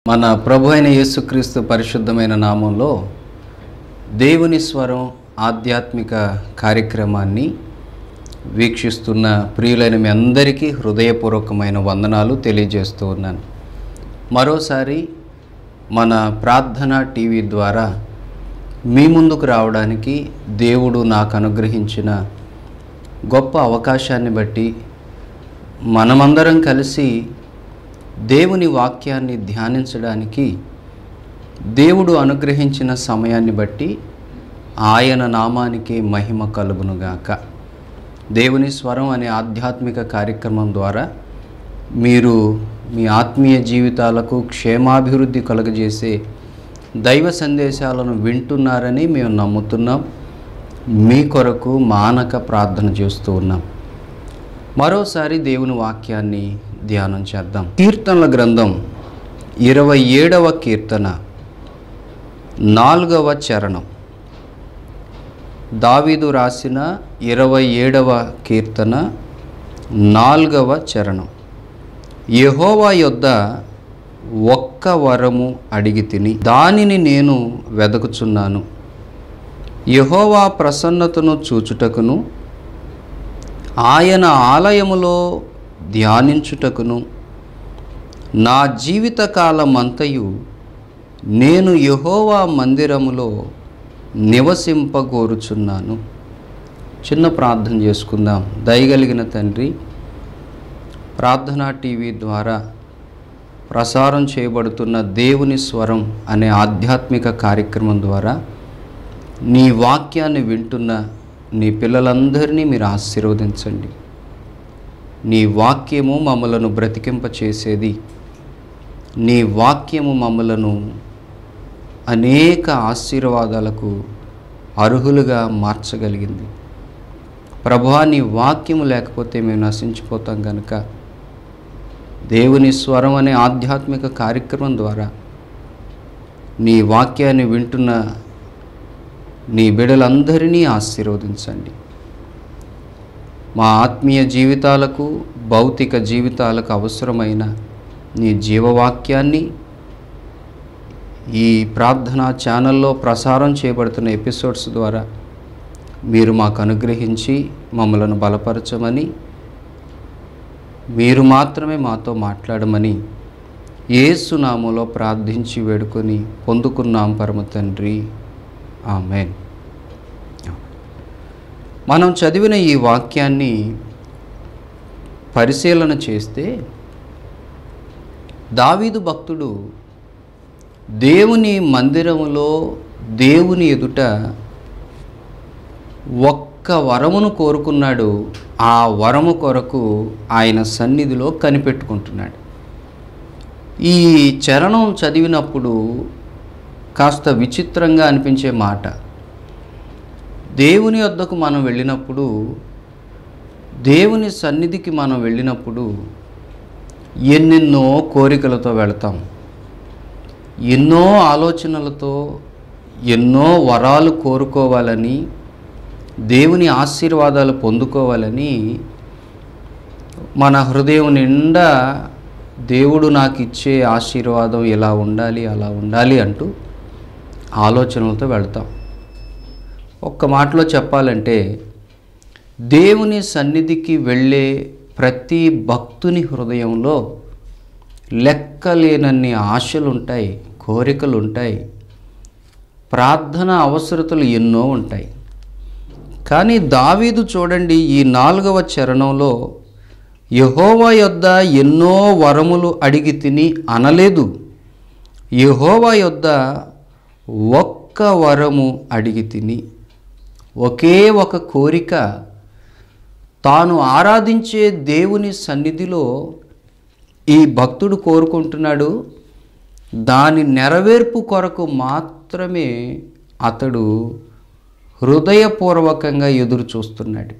మన ప్రభు అయిన యేసుక్రీస్తు పరిశుద్ధమైన నామంలో దేవుని స్వరం ఆధ్యాత్మిక కార్యక్రమాన్ని వీక్షిస్తున్న ప్రియులైన మీ అందరికీ హృదయపూర్వకమైన వందనాలు తెలియజేస్తూ ఉన్నాను మరోసారి మన ప్రార్థన టీవీ ద్వారా మీ ముందుకు రావడానికి దేవుడు నాకు అనుగ్రహించిన గొప్ప అవకాశాన్ని బట్టి మనమందరం కలిసి దేవుని వాక్యాన్ని ధ్యానించడానికి దేవుడు అనుగ్రహించిన సమయాన్ని బట్టి ఆయన నామానికి మహిమ కలుగునుగాక దేవుని స్వరం అనే ఆధ్యాత్మిక కార్యక్రమం ద్వారా మీరు మీ ఆత్మీయ జీవితాలకు క్షేమాభివృద్ధి కలుగజేసే దైవ సందేశాలను వింటున్నారని మేము నమ్ముతున్నాం మీ కొరకు మానక ప్రార్థన చేస్తూ ఉన్నాం మరోసారి దేవుని వాక్యాన్ని ధ్యానం చేద్దాం కీర్తనల గ్రంథం ఇరవై ఏడవ కీర్తన నాలుగవ చరణం దావీదు రాసిన ఇరవై ఏడవ కీర్తన నాలుగవ చరణం యెహోవా యొద్ద ఒక్క వరము అడిగి తిని దానిని నేను వెదకుచున్నాను యెహోవా ప్రసన్నతను చూచుటకును ఆయన ఆలయములో ధ్యానించుటకును నా జీవితకాలమంతయు నేను యెహోవా మందిరములో నివసింపగోరుచున్నాను చిన్న ప్రార్థన చేసుకుందాం దయగలిగిన తండ్రి ప్రార్థనా టీవీ ద్వారా ప్రసారం చేయబడుతున్న దేవుని స్వరం అనే ఆధ్యాత్మిక కార్యక్రమం ద్వారా నీ వాక్యాన్ని వింటున్న నీ పిల్లలందరినీ మీరు ఆశీర్వదించండి నీ వాక్యము మమ్మలను బ్రతికింప చేసేది నీ వాక్యము మమ్మలను అనేక ఆశీర్వాదాలకు అర్హులుగా మార్చగలిగింది ప్రభా నీ వాక్యము లేకపోతే మేము నశించిపోతాం కనుక దేవుని స్వరం అనే ఆధ్యాత్మిక కార్యక్రమం ద్వారా నీ వాక్యాన్ని వింటున్న నీ బిడలందరినీ ఆశీర్వదించండి మా ఆత్మీయ జీవితాలకు భౌతిక జీవితాలకు అవసరమైన నీ జీవవాక్యాన్ని ఈ ప్రార్థనా ఛానల్లో ప్రసారం చేయబడుతున్న ఎపిసోడ్స్ ద్వారా మీరు మాకు అనుగ్రహించి మమ్మలను బలపరచమని మీరు మాత్రమే మాతో మాట్లాడమని ఏసునామలో ప్రార్థించి వేడుకొని పొందుకున్నాం పరమ తండ్రి ఆమెన్ మనం చదివిన ఈ వాక్యాన్ని పరిశీలన చేస్తే దావీదు భక్తుడు దేవుని మందిరములో దేవుని ఎదుట ఒక్క వరమును కోరుకున్నాడు ఆ వరము కొరకు ఆయన సన్నిధిలో కనిపెట్టుకుంటున్నాడు ఈ చరణం చదివినప్పుడు కాస్త విచిత్రంగా అనిపించే మాట దేవుని వద్దకు మనం వెళ్ళినప్పుడు దేవుని సన్నిధికి మనం వెళ్ళినప్పుడు ఎన్నెన్నో కోరికలతో వెళతాం ఎన్నో ఆలోచనలతో ఎన్నో వరాలు కోరుకోవాలని దేవుని ఆశీర్వాదాలు పొందుకోవాలని మన హృదయం నిండా దేవుడు నాకు ఇచ్చే ఆశీర్వాదం ఇలా ఉండాలి అలా ఉండాలి అంటూ ఆలోచనలతో వెళ్తాం ఒక్క మాటలో చెప్పాలంటే దేవుని సన్నిధికి వెళ్ళే ప్రతి భక్తుని హృదయంలో లెక్కలేనన్ని ఆశలు ఉంటాయి కోరికలు ఉంటాయి ప్రార్థన అవసరతలు ఎన్నో ఉంటాయి కానీ దావీదు చూడండి ఈ నాలుగవ చరణంలో యహోవా యొద్ద ఎన్నో వరములు అడిగి తిని అనలేదు యహోవా యొద్ద ఒక్క వరము అడిగి తిని ఒకే ఒక కోరిక తాను ఆరాధించే దేవుని సన్నిధిలో ఈ భక్తుడు కోరుకుంటున్నాడు దాని నెరవేర్పు కొరకు మాత్రమే అతడు హృదయపూర్వకంగా ఎదురు చూస్తున్నాడు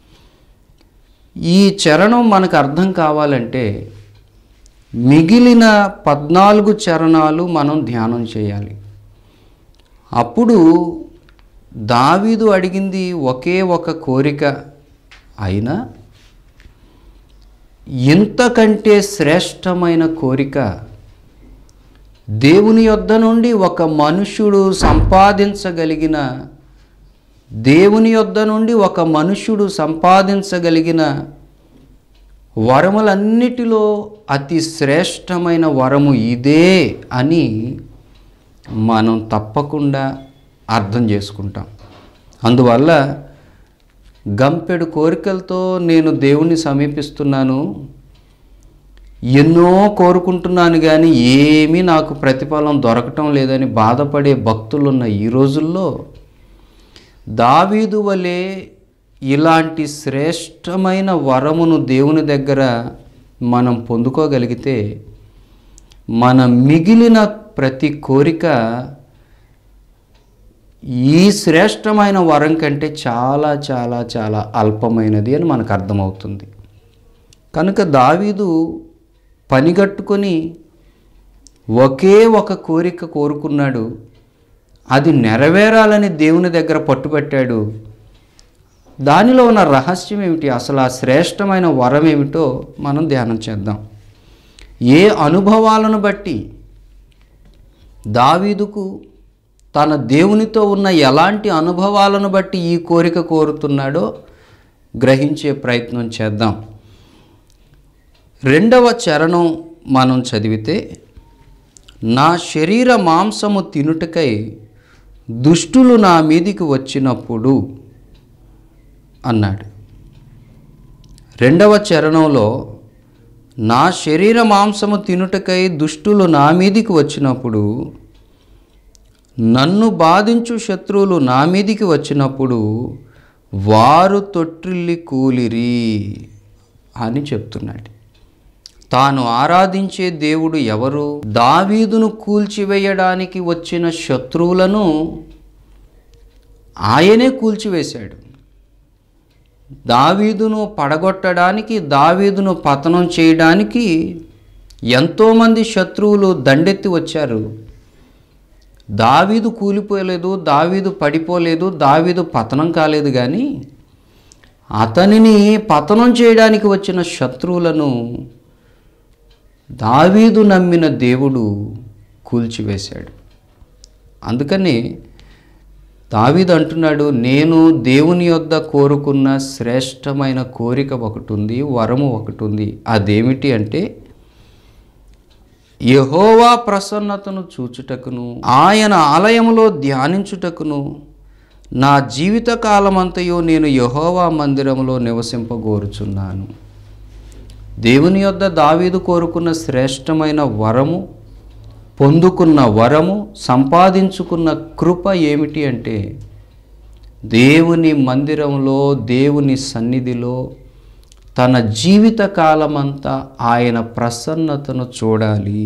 ఈ చరణం మనకు అర్థం కావాలంటే మిగిలిన పద్నాలుగు చరణాలు మనం ధ్యానం చేయాలి అప్పుడు దావీదు అడిగింది ఒకే ఒక కోరిక అయినా ఇంతకంటే శ్రేష్టమైన కోరిక దేవుని యొద్ద నుండి ఒక మనుష్యుడు సంపాదించగలిగిన దేవుని యొద్ద నుండి ఒక మనుష్యుడు సంపాదించగలిగిన వరములన్నిటిలో అతి శ్రేష్టమైన వరము ఇదే అని మనం తప్పకుండా అర్థం చేసుకుంటాం అందువల్ల గంపెడు కోరికలతో నేను దేవుణ్ణి సమీపిస్తున్నాను ఎన్నో కోరుకుంటున్నాను కానీ ఏమీ నాకు ప్రతిఫలం దొరకటం లేదని బాధపడే భక్తులున్న ఈ రోజుల్లో దావీదు వలె ఇలాంటి శ్రేష్టమైన వరమును దేవుని దగ్గర మనం పొందుకోగలిగితే మన మిగిలిన ప్రతి కోరిక ఈ శ్రేష్టమైన వరం కంటే చాలా చాలా చాలా అల్పమైనది అని మనకు అర్థమవుతుంది కనుక దావీదు పనిగట్టుకొని ఒకే ఒక కోరిక కోరుకున్నాడు అది నెరవేరాలని దేవుని దగ్గర పట్టుబట్టాడు దానిలో ఉన్న రహస్యం ఏమిటి అసలు ఆ శ్రేష్టమైన వరం ఏమిటో మనం ధ్యానం చేద్దాం ఏ అనుభవాలను బట్టి దావీదుకు తన దేవునితో ఉన్న ఎలాంటి అనుభవాలను బట్టి ఈ కోరిక కోరుతున్నాడో గ్రహించే ప్రయత్నం చేద్దాం రెండవ చరణం మనం చదివితే నా శరీర మాంసము తినుటకై దుష్టులు నా మీదికి వచ్చినప్పుడు అన్నాడు రెండవ చరణంలో నా శరీర మాంసము తినుటకై దుష్టులు నా మీదికి వచ్చినప్పుడు నన్ను బాధించు శత్రువులు నా మీదికి వచ్చినప్పుడు వారు తొట్టిల్లి కూలిరి అని చెప్తున్నాడు తాను ఆరాధించే దేవుడు ఎవరు దావీదును కూల్చివేయడానికి వచ్చిన శత్రువులను ఆయనే కూల్చివేశాడు దావీదును పడగొట్టడానికి దావీదును పతనం చేయడానికి ఎంతోమంది శత్రువులు దండెత్తి వచ్చారు దావీదు కూలిపోలేదు దావీదు పడిపోలేదు దావీదు పతనం కాలేదు కానీ అతనిని పతనం చేయడానికి వచ్చిన శత్రువులను దావీదు నమ్మిన దేవుడు కూల్చివేశాడు అందుకని దావీదు అంటున్నాడు నేను దేవుని యొద్ద కోరుకున్న శ్రేష్టమైన కోరిక ఒకటి ఉంది వరము ఒకటి ఉంది అదేమిటి అంటే యహోవా ప్రసన్నతను చూచుటకును ఆయన ఆలయములో ధ్యానించుటకును నా జీవిత కాలమంతయు నేను యహోవా మందిరములో నివసింపగోరుచున్నాను దేవుని యొద్ద దావీదు కోరుకున్న శ్రేష్టమైన వరము పొందుకున్న వరము సంపాదించుకున్న కృప ఏమిటి అంటే దేవుని మందిరంలో దేవుని సన్నిధిలో తన జీవిత కాలమంతా ఆయన ప్రసన్నతను చూడాలి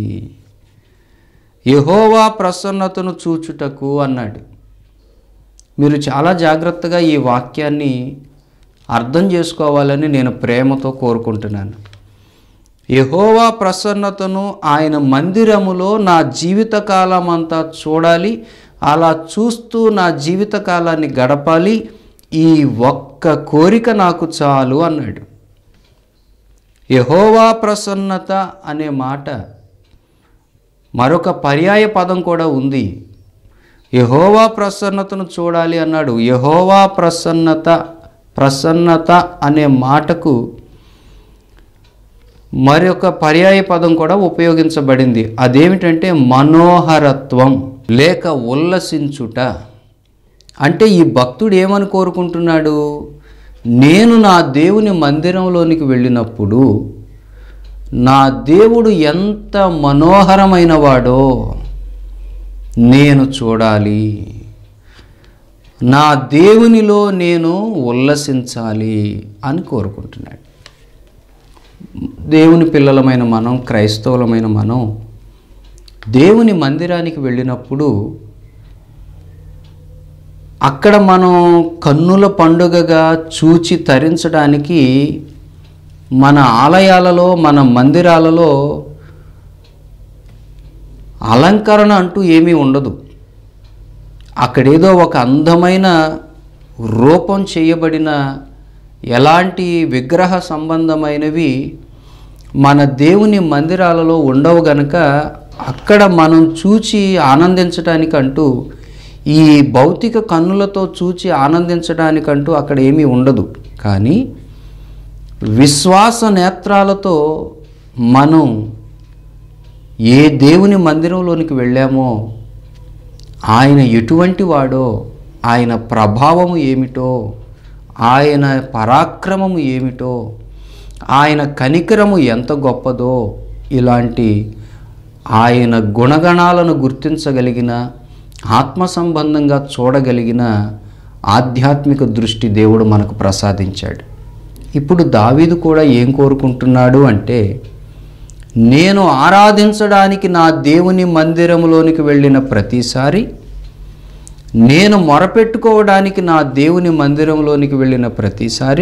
యహోవా ప్రసన్నతను చూచుటకు అన్నాడు మీరు చాలా జాగ్రత్తగా ఈ వాక్యాన్ని అర్థం చేసుకోవాలని నేను ప్రేమతో కోరుకుంటున్నాను యహోవా ప్రసన్నతను ఆయన మందిరములో నా జీవితకాలం అంతా చూడాలి అలా చూస్తూ నా జీవితకాలాన్ని గడపాలి ఈ ఒక్క కోరిక నాకు చాలు అన్నాడు యహోవా ప్రసన్నత అనే మాట మరొక పర్యాయ పదం కూడా ఉంది యహోవా ప్రసన్నతను చూడాలి అన్నాడు యహోవా ప్రసన్నత ప్రసన్నత అనే మాటకు మరొక పర్యాయ పదం కూడా ఉపయోగించబడింది అదేమిటంటే మనోహరత్వం లేక ఉల్లసించుట అంటే ఈ భక్తుడు ఏమని కోరుకుంటున్నాడు నేను నా దేవుని మందిరంలోనికి వెళ్ళినప్పుడు నా దేవుడు ఎంత మనోహరమైన వాడో నేను చూడాలి నా దేవునిలో నేను ఉల్లసించాలి అని కోరుకుంటున్నాడు దేవుని పిల్లలమైన మనం క్రైస్తవులమైన మనం దేవుని మందిరానికి వెళ్ళినప్పుడు అక్కడ మనం కన్నుల పండుగగా చూచి తరించడానికి మన ఆలయాలలో మన మందిరాలలో అలంకరణ అంటూ ఏమీ ఉండదు అక్కడేదో ఒక అందమైన రూపం చేయబడిన ఎలాంటి విగ్రహ సంబంధమైనవి మన దేవుని మందిరాలలో ఉండవు గనక అక్కడ మనం చూచి ఆనందించడానికంటూ ఈ భౌతిక కన్నులతో చూచి ఆనందించడానికంటూ అక్కడ ఏమీ ఉండదు కానీ విశ్వాస నేత్రాలతో మనం ఏ దేవుని మందిరంలోనికి వెళ్ళామో ఆయన ఎటువంటి వాడో ఆయన ప్రభావము ఏమిటో ఆయన పరాక్రమము ఏమిటో ఆయన కనికరము ఎంత గొప్పదో ఇలాంటి ఆయన గుణగణాలను గుర్తించగలిగిన ఆత్మ సంబంధంగా చూడగలిగిన ఆధ్యాత్మిక దృష్టి దేవుడు మనకు ప్రసాదించాడు ఇప్పుడు దావీదు కూడా ఏం కోరుకుంటున్నాడు అంటే నేను ఆరాధించడానికి నా దేవుని మందిరములోనికి వెళ్ళిన ప్రతిసారి నేను మొరపెట్టుకోవడానికి నా దేవుని మందిరంలోనికి వెళ్ళిన ప్రతిసారి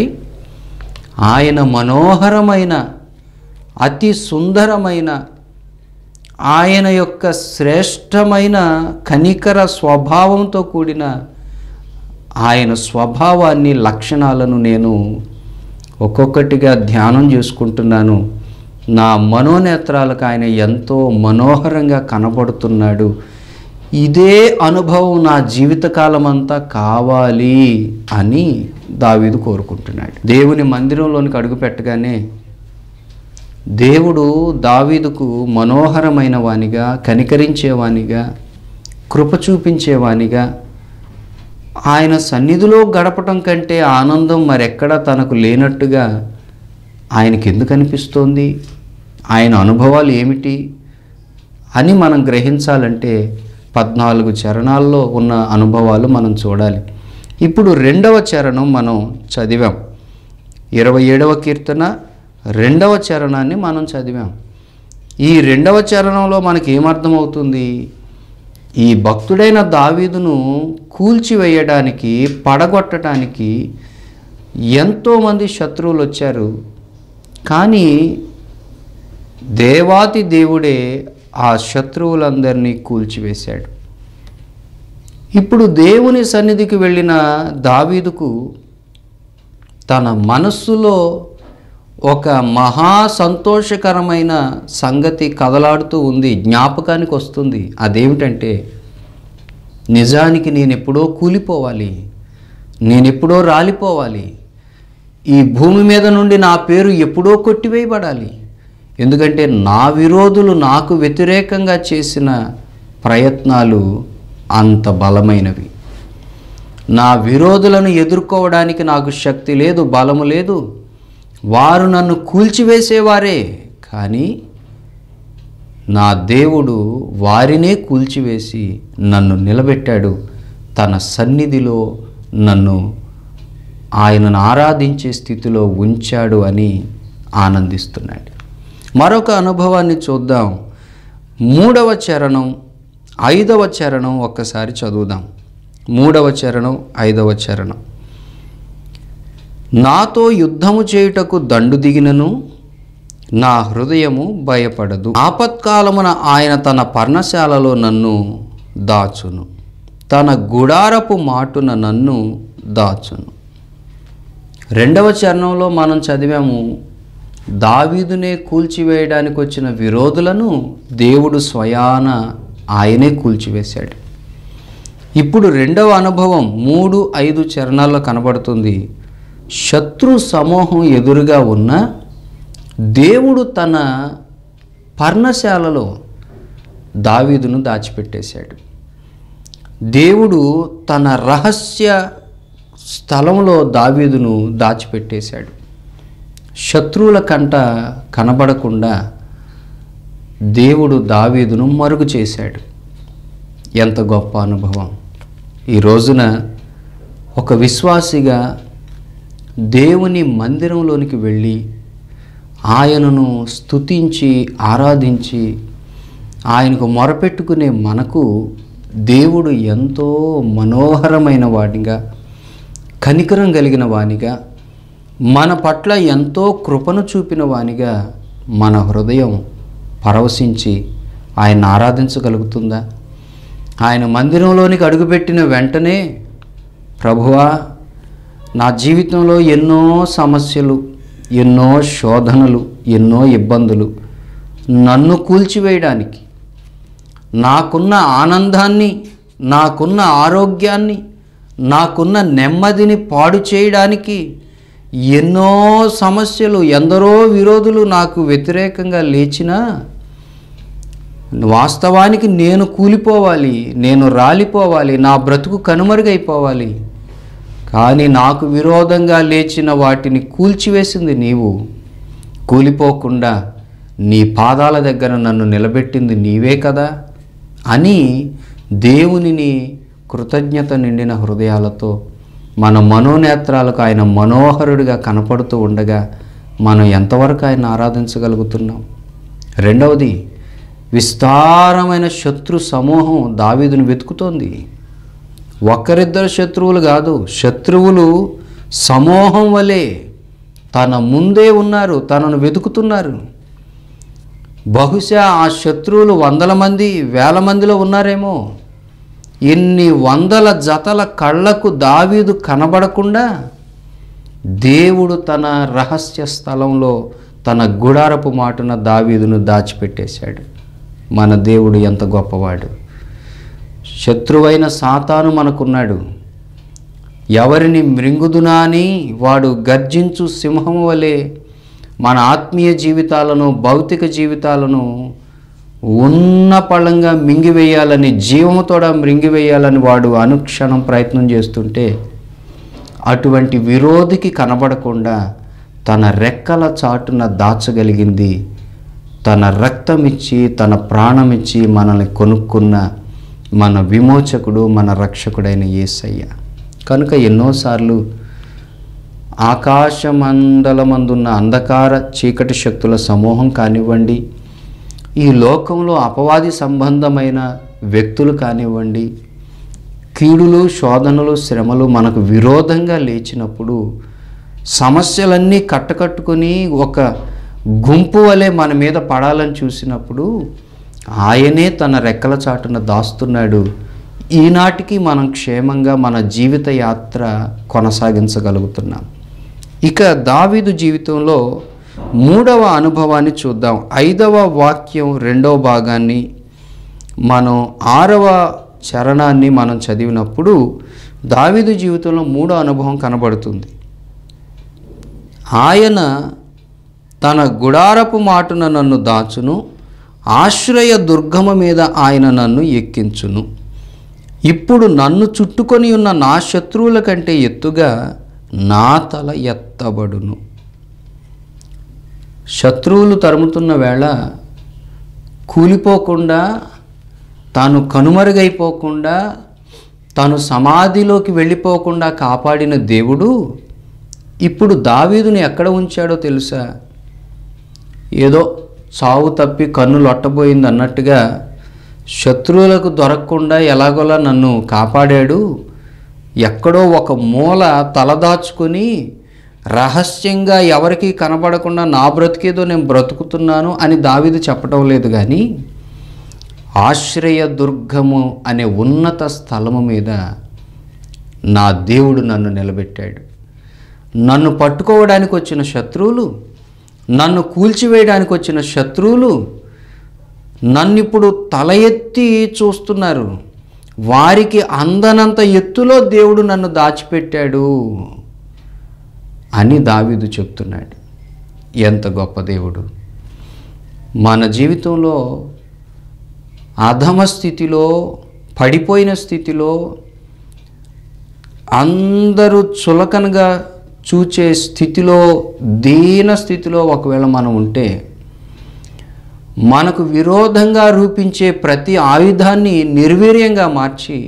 ఆయన మనోహరమైన అతి సుందరమైన ఆయన యొక్క శ్రేష్టమైన కనికర స్వభావంతో కూడిన ఆయన స్వభావాన్ని లక్షణాలను నేను ఒక్కొక్కటిగా ధ్యానం చేసుకుంటున్నాను నా మనోనేత్రాలకు ఆయన ఎంతో మనోహరంగా కనబడుతున్నాడు ఇదే అనుభవం నా జీవితకాలం అంతా కావాలి అని దావీదు కోరుకుంటున్నాడు దేవుని మందిరంలోనికి అడుగు పెట్టగానే దేవుడు దావీదుకు మనోహరమైన వానిగా కనికరించేవానిగా కృప చూపించేవానిగా ఆయన సన్నిధిలో గడపటం కంటే ఆనందం మరెక్కడా తనకు లేనట్టుగా ఆయనకి ఎందుకు అనిపిస్తోంది ఆయన అనుభవాలు ఏమిటి అని మనం గ్రహించాలంటే పద్నాలుగు చరణాల్లో ఉన్న అనుభవాలు మనం చూడాలి ఇప్పుడు రెండవ చరణం మనం చదివాం ఇరవై ఏడవ కీర్తన రెండవ చరణాన్ని మనం చదివాం ఈ రెండవ చరణంలో మనకి ఏమర్థమవుతుంది ఈ భక్తుడైన దావీదును కూల్చివేయడానికి పడగొట్టడానికి ఎంతోమంది శత్రువులు వచ్చారు కానీ దేవాతి దేవుడే ఆ శత్రువులందరినీ కూల్చివేశాడు ఇప్పుడు దేవుని సన్నిధికి వెళ్ళిన దావీదుకు తన మనస్సులో ఒక మహా సంతోషకరమైన సంగతి కదలాడుతూ ఉంది జ్ఞాపకానికి వస్తుంది అదేమిటంటే నిజానికి నేను ఎప్పుడో కూలిపోవాలి నేను ఎప్పుడో రాలిపోవాలి ఈ భూమి మీద నుండి నా పేరు ఎప్పుడో కొట్టివేయబడాలి ఎందుకంటే నా విరోధులు నాకు వ్యతిరేకంగా చేసిన ప్రయత్నాలు అంత బలమైనవి నా విరోధులను ఎదుర్కోవడానికి నాకు శక్తి లేదు బలము లేదు వారు నన్ను కూల్చివేసేవారే కానీ నా దేవుడు వారినే కూల్చివేసి నన్ను నిలబెట్టాడు తన సన్నిధిలో నన్ను ఆయనను ఆరాధించే స్థితిలో ఉంచాడు అని ఆనందిస్తున్నాడు మరొక అనుభవాన్ని చూద్దాం మూడవ చరణం ఐదవ చరణం ఒక్కసారి చదువుదాం మూడవ చరణం ఐదవ చరణం నాతో యుద్ధము చేయుటకు దండు దిగినను నా హృదయము భయపడదు ఆపత్కాలమున ఆయన తన పర్ణశాలలో నన్ను దాచును తన గుడారపు మాటున నన్ను దాచును రెండవ చరణంలో మనం చదివాము దావీదునే కూల్చివేయడానికి వచ్చిన విరోధులను దేవుడు స్వయాన ఆయనే కూల్చివేశాడు ఇప్పుడు రెండవ అనుభవం మూడు ఐదు చరణాల్లో కనబడుతుంది శత్రు సమూహం ఎదురుగా ఉన్న దేవుడు తన పర్ణశాలలో దావీదును దాచిపెట్టేశాడు దేవుడు తన రహస్య స్థలంలో దావీదును దాచిపెట్టేశాడు శత్రువుల కంట కనబడకుండా దేవుడు దావీదును మరుగు చేశాడు ఎంత గొప్ప అనుభవం ఈ రోజున ఒక విశ్వాసిగా దేవుని మందిరంలోనికి వెళ్ళి ఆయనను స్తుతించి ఆరాధించి ఆయనకు మొరపెట్టుకునే మనకు దేవుడు ఎంతో మనోహరమైన వాడిగా కనికరం కలిగిన వానిగా మన పట్ల ఎంతో కృపను చూపిన వానిగా మన హృదయం పరవశించి ఆయన ఆరాధించగలుగుతుందా ఆయన మందిరంలోనికి అడుగుపెట్టిన వెంటనే ప్రభువా నా జీవితంలో ఎన్నో సమస్యలు ఎన్నో శోధనలు ఎన్నో ఇబ్బందులు నన్ను కూల్చివేయడానికి నాకున్న ఆనందాన్ని నాకున్న ఆరోగ్యాన్ని నాకున్న నెమ్మదిని పాడు చేయడానికి ఎన్నో సమస్యలు ఎందరో విరోధులు నాకు వ్యతిరేకంగా లేచినా వాస్తవానికి నేను కూలిపోవాలి నేను రాలిపోవాలి నా బ్రతుకు కనుమరుగైపోవాలి కానీ నాకు విరోధంగా లేచిన వాటిని కూల్చివేసింది నీవు కూలిపోకుండా నీ పాదాల దగ్గర నన్ను నిలబెట్టింది నీవే కదా అని దేవునిని కృతజ్ఞత నిండిన హృదయాలతో మన మనోనేత్రాలకు ఆయన మనోహరుడిగా కనపడుతూ ఉండగా మనం ఎంతవరకు ఆయన ఆరాధించగలుగుతున్నాం రెండవది విస్తారమైన శత్రు సమూహం దావీదును వెతుకుతోంది ఒకరిద్దరు శత్రువులు కాదు శత్రువులు సమూహం వలె తన ముందే ఉన్నారు తనను వెతుకుతున్నారు బహుశా ఆ శత్రువులు వందల మంది వేల మందిలో ఉన్నారేమో ఇన్ని వందల జతల కళ్ళకు దావీదు కనబడకుండా దేవుడు తన రహస్య స్థలంలో తన గుడారపు మాటున దావీదును దాచిపెట్టేశాడు మన దేవుడు ఎంత గొప్పవాడు శత్రువైన సాతాను మనకున్నాడు ఎవరిని మృంగుదునా అని వాడు గర్జించు సింహం వలె మన ఆత్మీయ జీవితాలను భౌతిక జీవితాలను ఉన్న పళ్ళంగా మింగివేయాలని జీవముతోడ మృంగివేయాలని వాడు అనుక్షణం ప్రయత్నం చేస్తుంటే అటువంటి విరోధికి కనబడకుండా తన రెక్కల చాటున దాచగలిగింది తన రక్తమిచ్చి తన ప్రాణమిచ్చి మనల్ని కొనుక్కున్న మన విమోచకుడు మన రక్షకుడైన యేసయ్య కనుక ఎన్నోసార్లు ఆకాశమండలమందున్న అంధకార చీకటి శక్తుల సమూహం కానివ్వండి ఈ లోకంలో అపవాది సంబంధమైన వ్యక్తులు కానివ్వండి కీడులు శోధనలు శ్రమలు మనకు విరోధంగా లేచినప్పుడు సమస్యలన్నీ కట్టకట్టుకొని ఒక గుంపు వలె మన మీద పడాలని చూసినప్పుడు ఆయనే తన రెక్కల చాటున దాస్తున్నాడు ఈనాటికి మనం క్షేమంగా మన జీవిత యాత్ర కొనసాగించగలుగుతున్నాం ఇక దావీదు జీవితంలో మూడవ అనుభవాన్ని చూద్దాం ఐదవ వాక్యం రెండవ భాగాన్ని మనం ఆరవ చరణాన్ని మనం చదివినప్పుడు దావీదు జీవితంలో మూడో అనుభవం కనబడుతుంది ఆయన తన గుడారపు మాటున నన్ను దాచును ఆశ్రయ దుర్గమ మీద ఆయన నన్ను ఎక్కించును ఇప్పుడు నన్ను చుట్టుకొని ఉన్న నా శత్రువుల కంటే ఎత్తుగా నా తల ఎత్తబడును శత్రువులు తరుముతున్న వేళ కూలిపోకుండా తాను కనుమరుగైపోకుండా తాను సమాధిలోకి వెళ్ళిపోకుండా కాపాడిన దేవుడు ఇప్పుడు దావీదుని ఎక్కడ ఉంచాడో తెలుసా ఏదో చావు తప్పి కన్ను లొట్టబోయింది అన్నట్టుగా శత్రువులకు దొరకకుండా ఎలాగోలా నన్ను కాపాడాడు ఎక్కడో ఒక మూల తలదాచుకొని రహస్యంగా ఎవరికీ కనబడకుండా నా బ్రతికేదో నేను బ్రతుకుతున్నాను అని దావీదు చెప్పడం లేదు కానీ ఆశ్రయ దుర్గము అనే ఉన్నత స్థలము మీద నా దేవుడు నన్ను నిలబెట్టాడు నన్ను పట్టుకోవడానికి వచ్చిన శత్రువులు నన్ను కూల్చివేయడానికి వచ్చిన శత్రువులు నన్ను ఇప్పుడు తల ఎత్తి చూస్తున్నారు వారికి అందనంత ఎత్తులో దేవుడు నన్ను దాచిపెట్టాడు అని దావీదు చెప్తున్నాడు ఎంత గొప్ప దేవుడు మన జీవితంలో అధమ స్థితిలో పడిపోయిన స్థితిలో అందరూ చులకనగా చూచే స్థితిలో దీన స్థితిలో ఒకవేళ మనం ఉంటే మనకు విరోధంగా రూపించే ప్రతి ఆయుధాన్ని నిర్వీర్యంగా మార్చి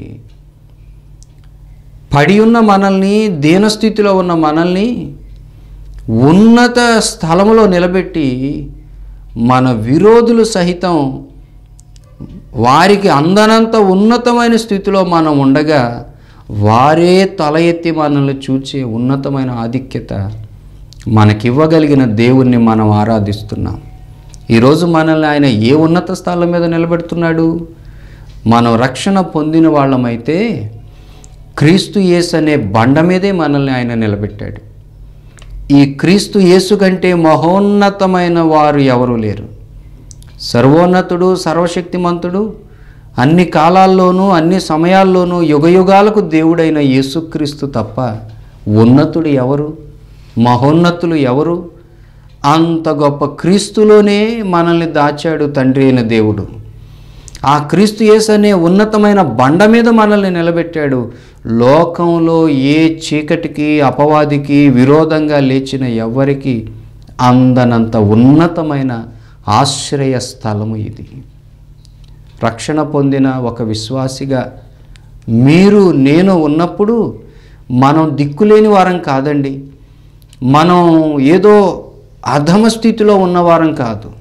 పడి ఉన్న మనల్ని దీనస్థితిలో ఉన్న మనల్ని ఉన్నత స్థలములో నిలబెట్టి మన విరోధులు సహితం వారికి అందనంత ఉన్నతమైన స్థితిలో మనం ఉండగా వారే తల ఎత్తి మనల్ని చూచే ఉన్నతమైన ఆధిక్యత మనకివ్వగలిగిన దేవుణ్ణి మనం ఆరాధిస్తున్నాం ఈరోజు మనల్ని ఆయన ఏ ఉన్నత స్థలం మీద నిలబెడుతున్నాడు మనం రక్షణ పొందిన వాళ్ళమైతే క్రీస్తు యేసు అనే బండ మీదే మనల్ని ఆయన నిలబెట్టాడు ఈ క్రీస్తు యేసు కంటే మహోన్నతమైన వారు ఎవరూ లేరు సర్వోన్నతుడు సర్వశక్తిమంతుడు అన్ని కాలాల్లోనూ అన్ని సమయాల్లోనూ యుగయుగాలకు దేవుడైన యేసుక్రీస్తు తప్ప ఉన్నతుడు ఎవరు మహోన్నతులు ఎవరు అంత గొప్ప క్రీస్తులోనే మనల్ని దాచాడు తండ్రి అయిన దేవుడు ఆ క్రీస్తు యేసు అనే ఉన్నతమైన బండ మీద మనల్ని నిలబెట్టాడు లోకంలో ఏ చీకటికి అపవాదికి విరోధంగా లేచిన ఎవ్వరికి అందనంత ఉన్నతమైన ఆశ్రయ స్థలము ఇది రక్షణ పొందిన ఒక విశ్వాసిగా మీరు నేను ఉన్నప్పుడు మనం దిక్కులేని వారం కాదండి మనం ఏదో అధమ స్థితిలో ఉన్నవారం కాదు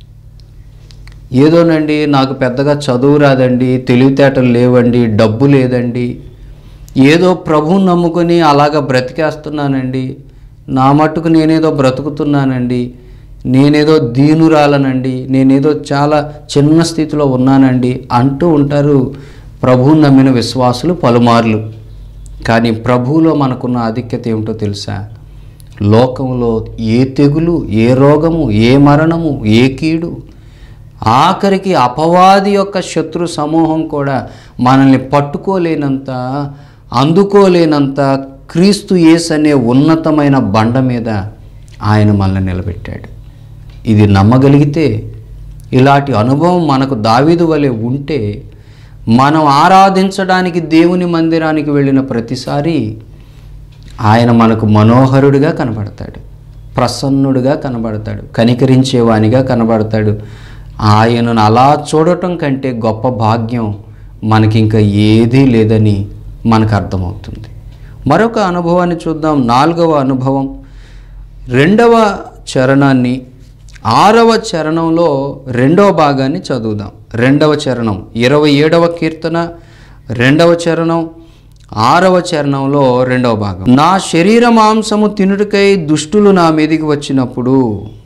ఏదోనండి నాకు పెద్దగా చదువు రాదండి తెలివితేటలు లేవండి డబ్బు లేదండి ఏదో ప్రభువుని నమ్ముకొని అలాగ బ్రతికేస్తున్నానండి నా మట్టుకు నేనేదో బ్రతుకుతున్నానండి నేనేదో దీనురాలనండి నేనేదో చాలా చిన్న స్థితిలో ఉన్నానండి అంటూ ఉంటారు ప్రభువుని నమ్మిన విశ్వాసులు పలుమార్లు కానీ ప్రభువులో మనకున్న ఆధిక్యత ఏమిటో తెలుసా లోకంలో ఏ తెగులు ఏ రోగము ఏ మరణము ఏ కీడు ఆఖరికి అపవాది యొక్క శత్రు సమూహం కూడా మనల్ని పట్టుకోలేనంత అందుకోలేనంత క్రీస్తు యేసు అనే ఉన్నతమైన బండ మీద ఆయన మనల్ని నిలబెట్టాడు ఇది నమ్మగలిగితే ఇలాంటి అనుభవం మనకు దావీదు వలె ఉంటే మనం ఆరాధించడానికి దేవుని మందిరానికి వెళ్ళిన ప్రతిసారి ఆయన మనకు మనోహరుడిగా కనబడతాడు ప్రసన్నుడిగా కనబడతాడు కనికరించేవానిగా కనబడతాడు ఆయనను అలా చూడటం కంటే గొప్ప భాగ్యం మనకి ఇంకా ఏదీ లేదని మనకు అర్థమవుతుంది మరొక అనుభవాన్ని చూద్దాం నాలుగవ అనుభవం రెండవ చరణాన్ని ఆరవ చరణంలో రెండవ భాగాన్ని చదువుదాం రెండవ చరణం ఇరవై ఏడవ కీర్తన రెండవ చరణం ఆరవ చరణంలో రెండవ భాగం నా శరీర మాంసము తినుడికై దుష్టులు నా మీదికి వచ్చినప్పుడు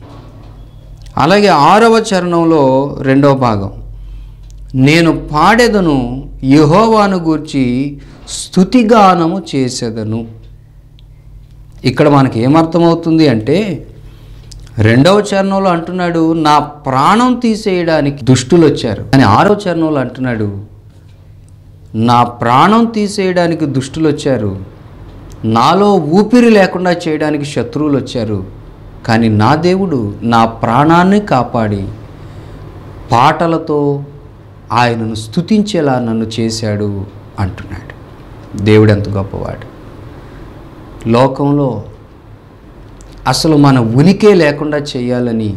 అలాగే ఆరవ చరణంలో రెండవ భాగం నేను పాడెదను యెహోవాను గూర్చి స్థుతిగానము చేసేదను ఇక్కడ మనకి ఏమర్థమవుతుంది అంటే రెండవ చరణంలో అంటున్నాడు నా ప్రాణం తీసేయడానికి దుష్టులు వచ్చారు అని ఆరవ చరణంలో అంటున్నాడు నా ప్రాణం తీసేయడానికి దుష్టులు వచ్చారు నాలో ఊపిరి లేకుండా చేయడానికి శత్రువులు వచ్చారు కానీ నా దేవుడు నా ప్రాణాన్ని కాపాడి పాటలతో ఆయనను స్తుతించేలా నన్ను చేశాడు అంటున్నాడు దేవుడు ఎంత గొప్పవాడు లోకంలో అసలు మన ఉనికే లేకుండా చేయాలని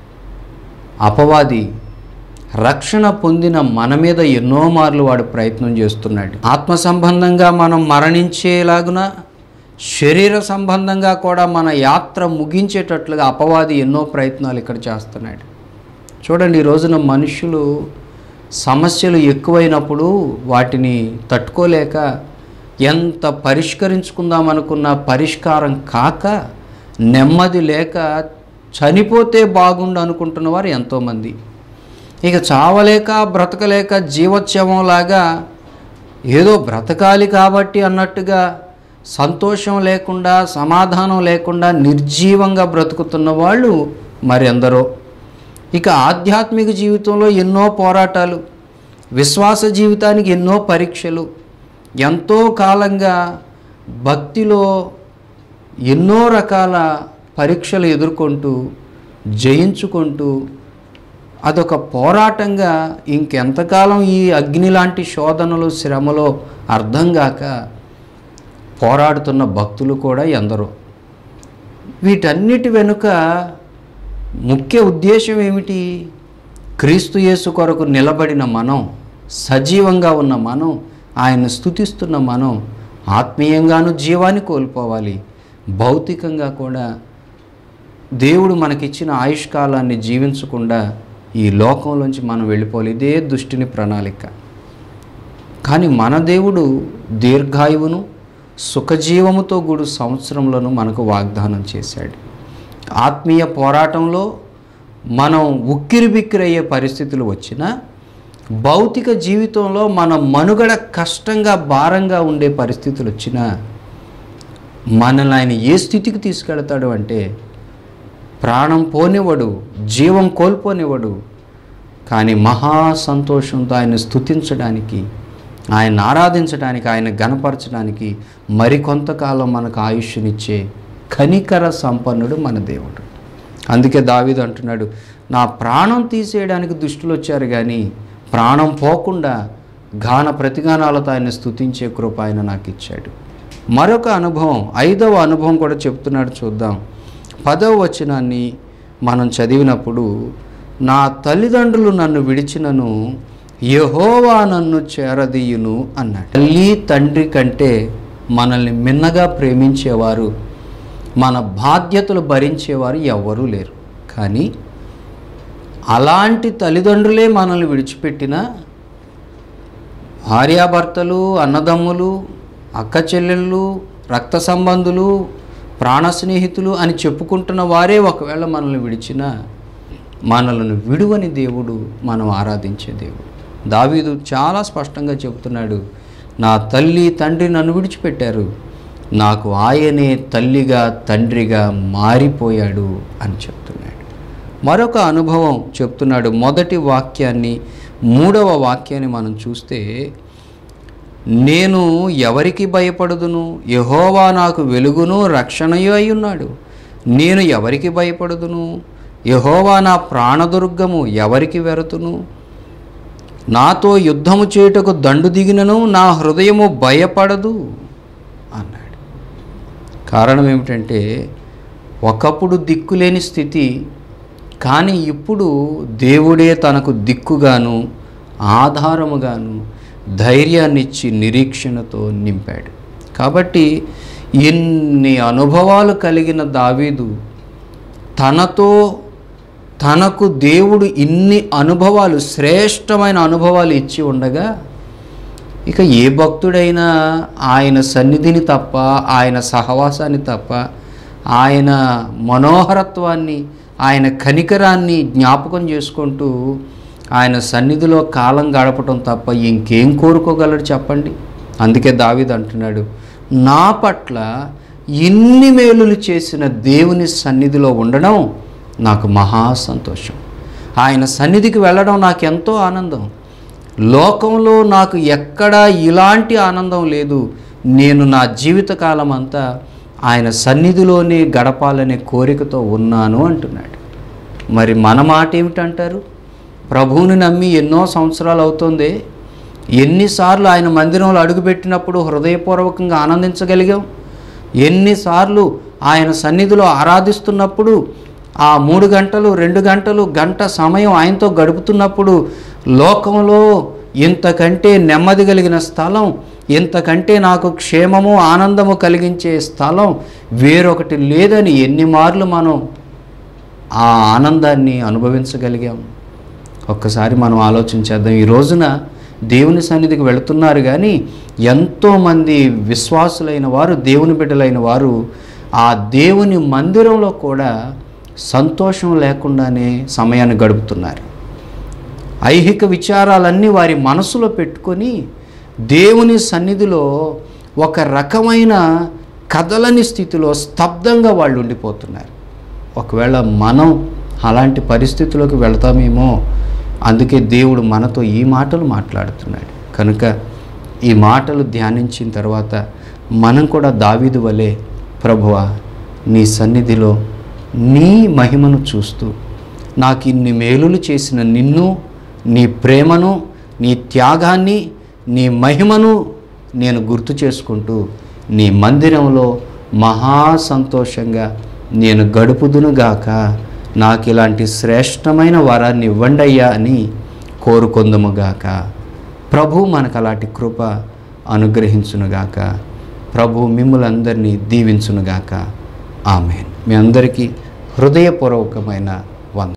అపవాది రక్షణ పొందిన మన మీద ఎన్నో మార్లు వాడు ప్రయత్నం చేస్తున్నాడు ఆత్మ సంబంధంగా మనం మరణించేలాగున శరీర సంబంధంగా కూడా మన యాత్ర ముగించేటట్లుగా అపవాది ఎన్నో ప్రయత్నాలు ఇక్కడ చేస్తున్నాడు చూడండి ఈ రోజున మనుషులు సమస్యలు ఎక్కువైనప్పుడు వాటిని తట్టుకోలేక ఎంత పరిష్కరించుకుందాం అనుకున్న పరిష్కారం కాక నెమ్మది లేక చనిపోతే బాగుండు అనుకుంటున్న వారు ఎంతోమంది ఇక చావలేక బ్రతకలేక జీవోత్సవంలాగా ఏదో బ్రతకాలి కాబట్టి అన్నట్టుగా సంతోషం లేకుండా సమాధానం లేకుండా నిర్జీవంగా బ్రతుకుతున్న వాళ్ళు మరెందరో ఇక ఆధ్యాత్మిక జీవితంలో ఎన్నో పోరాటాలు విశ్వాస జీవితానికి ఎన్నో పరీక్షలు ఎంతో కాలంగా భక్తిలో ఎన్నో రకాల పరీక్షలు ఎదుర్కొంటూ జయించుకుంటూ అదొక పోరాటంగా ఇంకెంతకాలం ఈ అగ్ని లాంటి శోధనలు శ్రమలో అర్థం కాక పోరాడుతున్న భక్తులు కూడా ఎందరో వీటన్నిటి వెనుక ముఖ్య ఉద్దేశం ఏమిటి క్రీస్తు యేసు కొరకు నిలబడిన మనం సజీవంగా ఉన్న మనం ఆయన స్థుతిస్తున్న మనం ఆత్మీయంగాను జీవాన్ని కోల్పోవాలి భౌతికంగా కూడా దేవుడు మనకిచ్చిన ఆయుష్కాలాన్ని జీవించకుండా ఈ లోకంలోంచి మనం వెళ్ళిపోవాలి ఇదే దుష్టిని ప్రణాళిక కానీ మన దేవుడు దీర్ఘాయువును సుఖజీవముతో కూడు సంవత్సరంలోనూ మనకు వాగ్దానం చేశాడు ఆత్మీయ పోరాటంలో మనం ఉక్కిరి బిక్కిరయ్యే పరిస్థితులు వచ్చినా భౌతిక జీవితంలో మన మనుగడ కష్టంగా భారంగా ఉండే పరిస్థితులు వచ్చినా మనల్ని ఆయన ఏ స్థితికి తీసుకెళ్తాడు అంటే ప్రాణం పోనివ్వడు జీవం కోల్పోనివ్వడు కానీ మహా సంతోషంతో ఆయన స్తుతించడానికి ఆయన ఆరాధించడానికి ఆయన గణపరచడానికి మరికొంతకాలం మనకు ఆయుష్నిచ్చే కనికర సంపన్నుడు మన దేవుడు అందుకే దావీదు అంటున్నాడు నా ప్రాణం తీసేయడానికి దుష్టులు వచ్చారు కానీ ప్రాణం పోకుండా గాన ప్రతిగానాలతో ఆయన స్తుతించే కృప ఆయన నాకు ఇచ్చాడు మరొక అనుభవం ఐదవ అనుభవం కూడా చెప్తున్నాడు చూద్దాం పదవ వచనాన్ని మనం చదివినప్పుడు నా తల్లిదండ్రులు నన్ను విడిచినను యహోవా నన్ను చేరదీయును అన్నాడు తల్లి తండ్రి కంటే మనల్ని మిన్నగా ప్రేమించేవారు మన బాధ్యతలు భరించేవారు ఎవ్వరూ లేరు కానీ అలాంటి తల్లిదండ్రులే మనల్ని విడిచిపెట్టినా భార్యాభర్తలు అన్నదమ్ములు అక్క చెల్లెళ్ళు రక్త సంబంధులు ప్రాణ స్నేహితులు అని చెప్పుకుంటున్న వారే ఒకవేళ మనల్ని విడిచిన మనలను విడువని దేవుడు మనం ఆరాధించే దేవుడు దావీదు చాలా స్పష్టంగా చెబుతున్నాడు నా తల్లి తండ్రి నన్ను విడిచిపెట్టారు నాకు ఆయనే తల్లిగా తండ్రిగా మారిపోయాడు అని చెప్తున్నాడు మరొక అనుభవం చెప్తున్నాడు మొదటి వాక్యాన్ని మూడవ వాక్యాన్ని మనం చూస్తే నేను ఎవరికి భయపడుదును యహోవా నాకు వెలుగును రక్షణయు అయి ఉన్నాడు నేను ఎవరికి భయపడుదును యహోవా నా ప్రాణదుర్గము ఎవరికి వెరతును నాతో యుద్ధము చేయుటకు దండు దిగినను నా హృదయము భయపడదు అన్నాడు కారణం ఏమిటంటే ఒకప్పుడు దిక్కులేని స్థితి కానీ ఇప్పుడు దేవుడే తనకు దిక్కుగాను ఆధారముగాను ధైర్యాన్నిచ్చి నిరీక్షణతో నింపాడు కాబట్టి ఇన్ని అనుభవాలు కలిగిన దావీదు తనతో తనకు దేవుడు ఇన్ని అనుభవాలు శ్రేష్టమైన అనుభవాలు ఇచ్చి ఉండగా ఇక ఏ భక్తుడైనా ఆయన సన్నిధిని తప్ప ఆయన సహవాసాన్ని తప్ప ఆయన మనోహరత్వాన్ని ఆయన కనికరాన్ని జ్ఞాపకం చేసుకుంటూ ఆయన సన్నిధిలో కాలం గడపటం తప్ప ఇంకేం కోరుకోగలడు చెప్పండి అందుకే దావీదు అంటున్నాడు నా పట్ల ఇన్ని మేలులు చేసిన దేవుని సన్నిధిలో ఉండడం నాకు మహా సంతోషం ఆయన సన్నిధికి వెళ్ళడం నాకు ఎంతో ఆనందం లోకంలో నాకు ఎక్కడా ఇలాంటి ఆనందం లేదు నేను నా జీవితకాలం అంతా ఆయన సన్నిధిలోనే గడపాలనే కోరికతో ఉన్నాను అంటున్నాడు మరి మన మాట ఏమిటంటారు ప్రభువుని నమ్మి ఎన్నో సంవత్సరాలు అవుతుంది ఎన్నిసార్లు ఆయన మందిరంలో అడుగుపెట్టినప్పుడు హృదయపూర్వకంగా ఆనందించగలిగాం ఎన్నిసార్లు ఆయన సన్నిధిలో ఆరాధిస్తున్నప్పుడు ఆ మూడు గంటలు రెండు గంటలు గంట సమయం ఆయనతో గడుపుతున్నప్పుడు లోకంలో ఇంతకంటే నెమ్మది కలిగిన స్థలం ఇంతకంటే నాకు క్షేమము ఆనందము కలిగించే స్థలం వేరొకటి లేదని ఎన్ని మార్లు మనం ఆ ఆనందాన్ని అనుభవించగలిగాం ఒక్కసారి మనం ఆలోచించేద్దాం ఈ రోజున దేవుని సన్నిధికి వెళుతున్నారు కానీ ఎంతోమంది విశ్వాసులైన వారు దేవుని బిడ్డలైన వారు ఆ దేవుని మందిరంలో కూడా సంతోషం లేకుండానే సమయాన్ని గడుపుతున్నారు ఐహిక విచారాలన్నీ వారి మనసులో పెట్టుకొని దేవుని సన్నిధిలో ఒక రకమైన కదలని స్థితిలో స్తబ్దంగా వాళ్ళు ఉండిపోతున్నారు ఒకవేళ మనం అలాంటి పరిస్థితుల్లోకి వెళ్తామేమో అందుకే దేవుడు మనతో ఈ మాటలు మాట్లాడుతున్నాడు కనుక ఈ మాటలు ధ్యానించిన తర్వాత మనం కూడా దావీదు వలె ప్రభువా నీ సన్నిధిలో నీ మహిమను చూస్తూ నాకు ఇన్ని మేలులు చేసిన నిన్ను నీ ప్రేమను నీ త్యాగాన్ని నీ మహిమను నేను గుర్తు చేసుకుంటూ నీ మందిరంలో మహా సంతోషంగా నేను గడుపుదునుగాక నాకు ఇలాంటి శ్రేష్టమైన వరాన్ని ఇవ్వండి అయ్యా అని కోరుకొందుముగాక ప్రభు మనకు అలాంటి కృప అనుగ్రహించునుగాక ప్రభు మిమ్మల్ందరినీ దీవించునుగాక ఆమెన్ మీ అందరికీ హృదయపూర్వకమైన